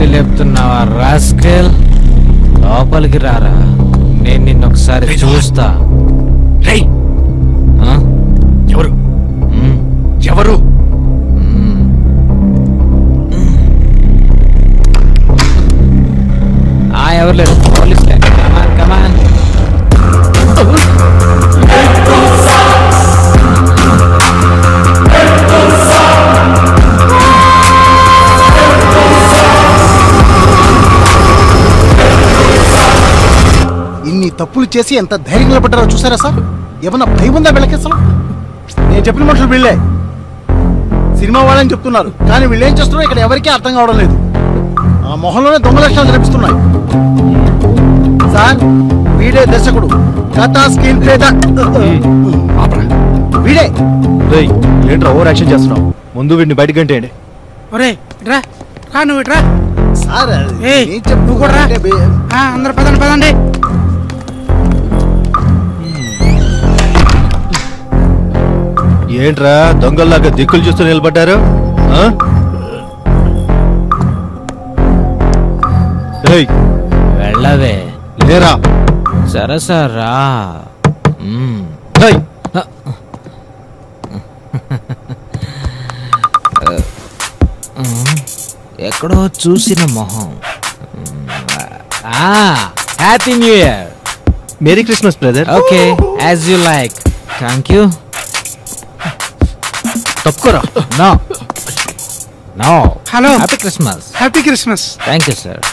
పట్టి లేపుతున్నావా రాస్కెల్ లోపలికి రారా నేను నిన్ను ఒకసారి చూస్తా రేయ్ ఆ? ఎవరు మ్, ఎవరు మ్. ఆ ఎవరు లేరు పోలీస్ కమాన్ కమాన్ ఇన్ని తప్పులు చేసి ఎంత ధైర్యం నిలబడ్డారో చూసారా సార్ ఏమన్నా భయం ఉందా వీళ్ళకి అసలు నేను చెప్పిన మనుషులు వీళ్ళే సినిమా వాళ్ళని చెప్తున్నారు కానీ వీళ్ళు ఏం చేస్తున్నారో ఇక్కడ ఎవరికీ అర్థం కావడం లేదు ఆ మొహంలోనే దొంగ లక్షణాలు కనిపిస్తున్నాయి సార్ వీడే దర్శకుడు కథ స్క్రీన్ ప్లే ఆపరా వీడే రేయ్ ఏంట్రా ఓవర్ యాక్షన్ చేస్తున్నావు ముందు వీడిని బయటకు గంటేయండి ఒరే ఇట్రా రా నువ్వు ఇట్రా సార్ ఏయ్, నేను నువ్వు కూడా రా. చెప్తున్నా ఆ, అందరు పదండి పదండి ఏంట్రా దొంగల్లాగా దిక్కులు చూస్తూ నిలబడ్డారు ఆ? రేయ్ వెళ్ళవే లేరా సరే సార్ రా మ్. రేయ్ ఎక్కడో చూసిన మొహం happy new year merry Christmas brother okay as you like thank you తప్పుకోరా no no hello happy Christmas happy Christmas thank you sir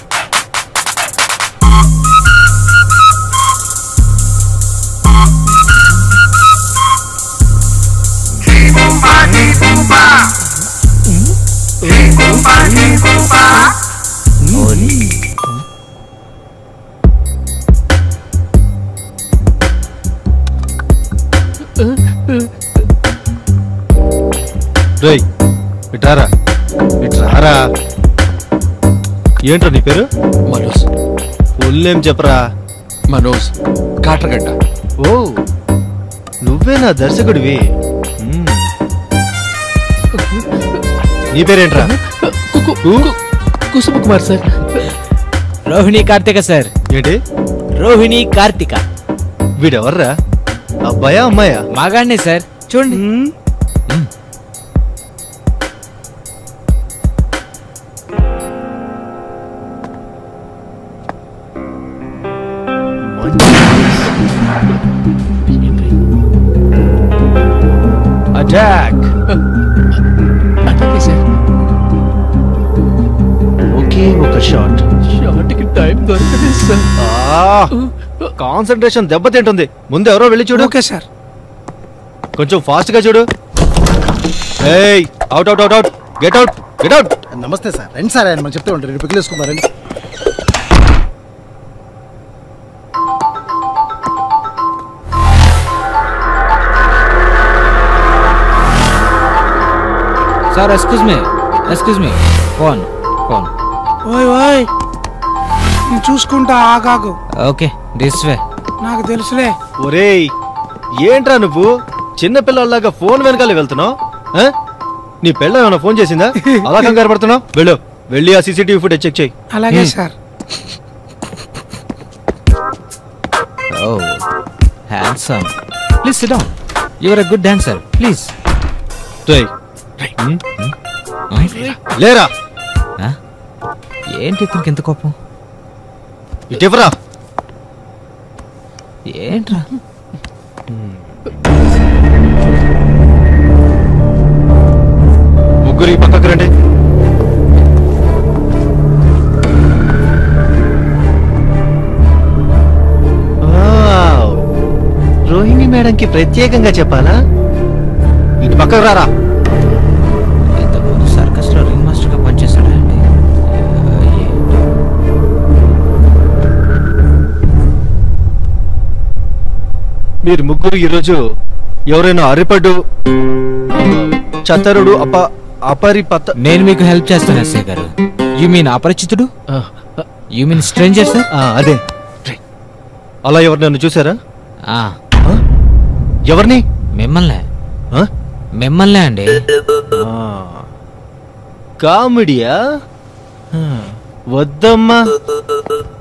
రేయ్ ఇటారా ఇట్రారా ఏంట్రా నీ పేరు మనోజ్ ఫుల్ నేమ్ చెప్పరా మనోజ్ కాట్రగడ్డ ఓ నువ్వేనా దర్శకుడివి మ్మ్. నీ పేరేంట్రా కుసుమ కుమార్ సార్ రోహిణి కార్తిక సార్ ఏంటి రోహిణి కార్తిక వీడెవర్రా అబ్బాయా అమ్మాయా మగాడిని సార్ చూడండి అటాక్ అలాగే సార్ ఒకే ఒక షాట్ షార్ట్కి టైం దొరకలేదు సార్ కాన్సన్ట్రేషన్ దెబ్బతింటుంది ముందు ఎవరో వెళ్ళి చూడు ఓకే సార్ కొంచెం ఫాస్ట్ గా చూడు ఏయ్ out out out out get out get out నమస్తే సార్ రండి సార్ ఆయన మనం చెప్తూ ఉంటారు రెండు పిక్కలు వేసుకున్నారండి sir excuse me excuse me phone phone ఓయ్ ఓయ్ నేను చూసుకుంటా ఆగాగు ఓకే దిస్ వే నాకు తెలుసులే ఒరేయ్ ఏంట్రా నువ్వు చిన్న పిల్లల్లాగా ఫోన్ వెనకాల వెళ్తున్నావు ఆ? నీ పిల్ల ఏమైనా ఫోన్ చేసిందా అలా కంగారు పడుతున్నావు వెళ్ళు వెళ్ళి ఆ సీసీటీవీ ఫుటేజ్ చెక్ చేయి అలాగే Hmm. Sir oh handsome please sit down you are a good dancer please రేయ్ హ్మ్? లేరా ఏంటి ఇతనికి ఎంత కోపం ఇటెవరా ఏంట్రా ముగ్గురు ఈ పక్కకు రండి వావ్. రోహిణి మేడంకి ప్రత్యేకంగా చెప్పాలా ఇటు పక్కకు రారా ఇంతకుముందు సర్కస్ లో రింగ్ మాస్టర్ గా పనిచేశాడా అండి ఏంటో. మీరు ముగ్గురు ఈరోజు ఎవరైనా అరిపడ్డు చతరుడు అప అపరిపత నేను మీకు హెల్ప్ చేస్తాను ఎస్ఐ గారు యు మీన్ అపరిచితుడు యు మీన్ స్ట్రేంజర్ సార్ ఆ, అదే అలా ఎవరు నన్ను చూసారా ఆ? ఎవరిని మిమ్మల్నే ఆ? మిమ్మల్నే అండి ఆ. కామెడీయా ఆ. వద్దమ్మా